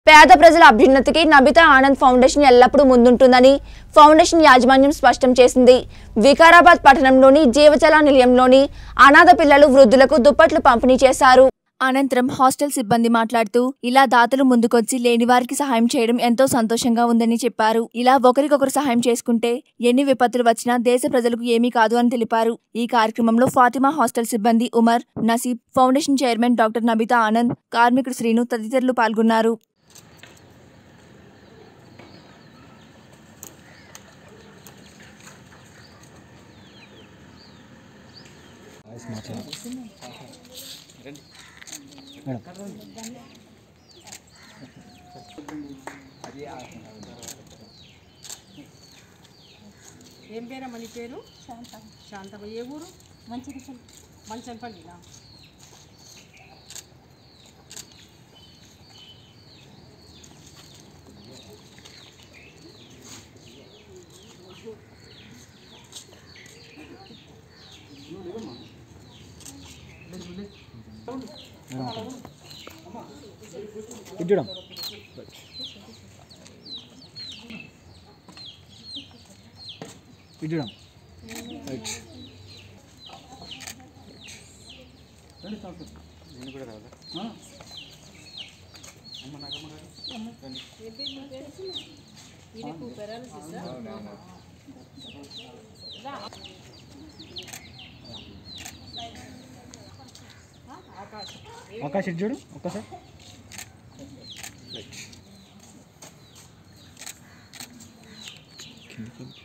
పేద ప్రజల అభ్యున్నతికి నబితా ఆనంద్ ఫౌండేషన్ ఎల్లప్పుడూ ముందుంటుందని ఫౌండేషన్ యాజమాన్యం స్పష్టం చేసింది వికారాబాద్ పట్టణంలోని జీవజల నిలయంలోని అనాథ పిల్లలు వృద్ధులకు దుప్పట్లు పంపిణీ చేశారు అనంతరం హాస్టల్ సిబ్బంది మాట్లాడుతూ ఇలా దాతలు ముందుకొచ్చి లేని వారికి సహాయం చేయడం ఎంతో సంతోషంగా ఉందని చెప్పారు ఇలా ఒకరికొకరు సహాయం చేసుకుంటే ఎన్ని విపత్తులు వచ్చినా దేశ ప్రజలకు ఏమీ కాదు అని తెలిపారు ఈ కార్యక్రమంలో ఫాతిమా హాస్టల్ సిబ్బంది Umar Naseeb foundation chairman doctor Nabita Anand కార్మికుడు శ్రీను తదితరులు పాల్గొన్నారు ఏం పేరమ్మా నీ పేరు శాంతమ్మ ఏ ఊరు మంచంపల్లినా ఇద్దడం ఇద్దడం రైట్ ఆకాశ్ ఇటు చూడు ఒక్కసారి రైట్